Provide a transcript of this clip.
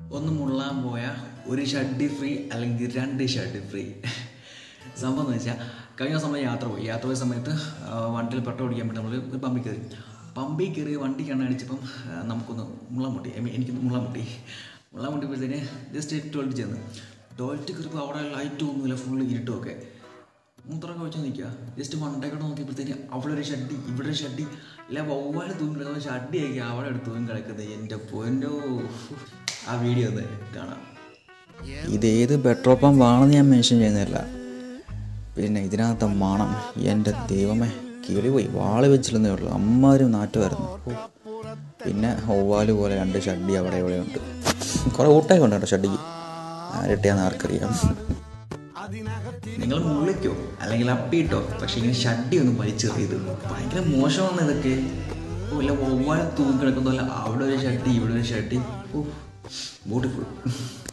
ഒന്ന് മുള്ളാൻ പോയ ഒരു ഷഡ്ഡി ഫ്രീ അല്ലെങ്കിൽ രണ്ട് ഷഡ്ഡി ഫ്രീ സംഭവം എന്ന് വെച്ചാൽ കഴിഞ്ഞ ദിവസം നമ്മൾ യാത്ര പോയി യാത്ര പോയ സമയത്ത് ആ, വണ്ടിയിൽ പെട്രോൾ അടിക്കാൻ വേണ്ടി നമ്മൾ ഒരു പമ്പിൽ കയറി പമ്പിൽ കയറി വണ്ടി കണ്ണടിച്ചപ്പം ആ, നമുക്കൊന്ന് മുള്ളാൻ മുട്ടി ഐ മീൻ എനിക്കൊന്ന് മുള്ളാൻ മുട്ടി മുള്ളാൻ മുട്ടിയപ്പോഴത്തേന് ജസ്റ്റ് ടോയ്ലറ്റ് ചെന്ന് ടോയ്ലറ്റ് കയറിയപ്പോൾ അവിടെ ലൈറ്റ് ഒന്നുമില്ല ഫുള്ള് ഇരുട്ടുമൊക്കെ മൂത്രമൊക്കെ വെച്ച് നിൽക്കുക ജസ്റ്റ് മണ്ടേക്കോട്ട് നോക്കിയപ്പോഴത്തേന് അവിടെ ഒരു ഷഡ്ഡി ഇവിടെ ഒരു ഷഡ്ഡി അല്ല വവ്വാല് തൂങ്ങി കിടക്കുന്ന ഷഡ്ഡി ആയിരിക്കും അവിടെ എടുത്ത് തൂങ്ങി കിടക്കുന്നത് എൻ്റെ പൊന്നോ ആ വീഡിയോ ഒന്ന് കാണാം ഇതേത് പെട്രോൾ പമ്പ് ആണെന്ന് ഞാൻ മെൻഷൻ ചെയ്യുന്നില്ല പിന്നെ ഇതിനകത്തെ മണം എൻ്റെ ദൈവമേ കിളി പോയി വാള് വെച്ചില്ലെന്നേ ഉള്ളൂ അമ്മാതിരി നാറ്റുമായിരുന്നു ഓ. പിന്നെ ഒവ്വാല് പോലെ രണ്ട് ഷഡ്ഡി അവിടെ ഇവിടെ ഉണ്ട് കുറേ ഊട്ടൊക്കെ ഉണ്ട് കേട്ടോ ഷഡ്ഡിക്ക് ആരിട്ടിയാന്ന് ആർക്കറിയാം നിങ്ങൾ മുള്ളിക്കോ അല്ലെങ്കിൽ അപ്പിയിട്ടോ പക്ഷെ ഇങ്ങനെ ഷഡ്ഡി ഒന്നും വലിച്ചെറിയത് ഭയങ്കര മോശമാണ് ഇതൊക്കെ ഓ അല്ല വവ്വാൽ തൂങ്ങി കിടക്കുന്നല്ല അവിടെ ഒരു ഷഡ്ഡി ഇവിടെ ഒരു ഷഡ്ഡി ഓ ബ്യൂട്ടിഫുൾ